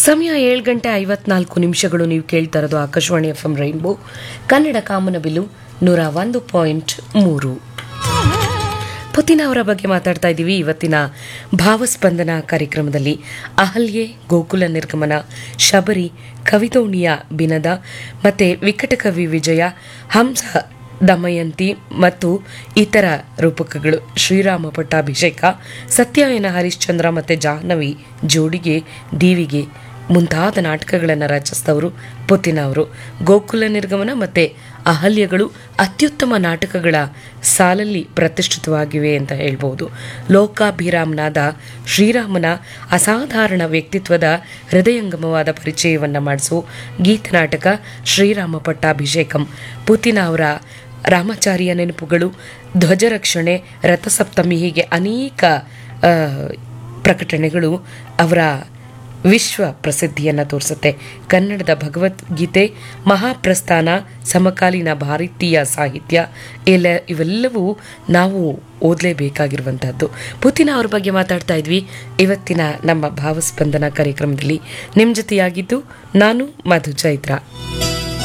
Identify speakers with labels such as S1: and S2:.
S1: ಸಮಯ ಏಳು ಗಂಟೆ ಐವತ್ನಾಲ್ಕು ನಿಮಿಷಗಳು ನೀವು ಕೇಳ್ತಾ ಇರೋದು Akashvani F M rainbow Kannada Kamanabillu ನೂರ ಒಂದು ಪಾಯಿಂಟ್ ಮೂರು ಪುತಿನ ಅವರ ಬಗ್ಗೆ ಮಾತಾಡ್ತಾ ಇದ್ದೀವಿ ಇವತ್ತಿನ ಭಾವಸ್ಪಂದನ ಕಾರ್ಯಕ್ರಮದಲ್ಲಿ ಅಹಲ್ಯೆ ಗೋಕುಲ ನಿರ್ಗಮನ ಶಬರಿ ಕವಿತೋಣಿಯ ಬಿನದ ಮತ್ತು ವಿಕಟಕವಿ ವಿಜಯ ಹಂಸ ದಮಯಂತಿ ಮತ್ತು ಇತರ ರೂಪಕಗಳು ಶ್ರೀರಾಮ ಪಟ್ಟಾಭಿಷೇಕ ಸತ್ಯವೇನ ಹರಿಶ್ಚಂದ್ರ ಮತ್ತು ಜಾಹ್ನವಿ ಜೋಡಿಗೆ ದೀವಿಗೆ ಮುಂತಾದ ನಾಟಕಗಳನ್ನು ರಚಿಸಿದವರು ಪುತಿನ ಅವರು ಗೋಕುಲ ನಿರ್ಗಮನ ಮತ್ತು ಅಹಲ್ಯಗಳು ಅತ್ಯುತ್ತಮ ನಾಟಕಗಳ ಸಾಲಲ್ಲಿ ಪ್ರತಿಷ್ಠಿತವಾಗಿವೆ ಅಂತ ಹೇಳ್ಬೋದು ಲೋಕಾಭಿರಾಮನಾದ ಶ್ರೀರಾಮನ ಅಸಾಧಾರಣ ವ್ಯಕ್ತಿತ್ವದ ಹೃದಯಂಗಮವಾದ ಪರಿಚಯವನ್ನು ಮಾಡಿಸೋ ಗೀತನಾಟಕ ಶ್ರೀರಾಮ ಪಟ್ಟಾಭಿಷೇಕಂ ಪುತಿನ ಅವರ ರಾಮಾಚಾರ್ಯ ನೆನಪುಗಳು ಧ್ವಜರಕ್ಷಣೆ ರಥಸಪ್ತಮಿ ಹೀಗೆ ಅನೇಕ ಆ, ಪ್ರಕಟಣೆಗಳು ಅವರ ವಿಶ್ವ ಪ್ರಸಿದ್ಧಿಯನ್ನು ತೋರಿಸುತ್ತೆ ಕನ್ನಡದ ಭಗವದ್ಗೀತೆ ಮಹಾಪ್ರಸ್ಥಾನ ಸಮಕಾಲೀನ ಭಾರತೀಯ ಸಾಹಿತ್ಯ ಎಲ್ಲ ಇವೆಲ್ಲವೂ ನಾವು ಓದಲೇಬೇಕಾಗಿರುವಂಥದ್ದು ಪುತಿನ ಅವ್ರ ಬಗ್ಗೆ ಮಾತಾಡ್ತಾ ಇದ್ವಿ ಇವತ್ತಿನ ನಮ್ಮ ಭಾವಸ್ಪಂದನ ಕಾರ್ಯಕ್ರಮದಲ್ಲಿ ನಿಮ್ಮ ಜೊತೆಯಾಗಿದ್ದು ನಾನು ಮಧು ಚೈತ್ರ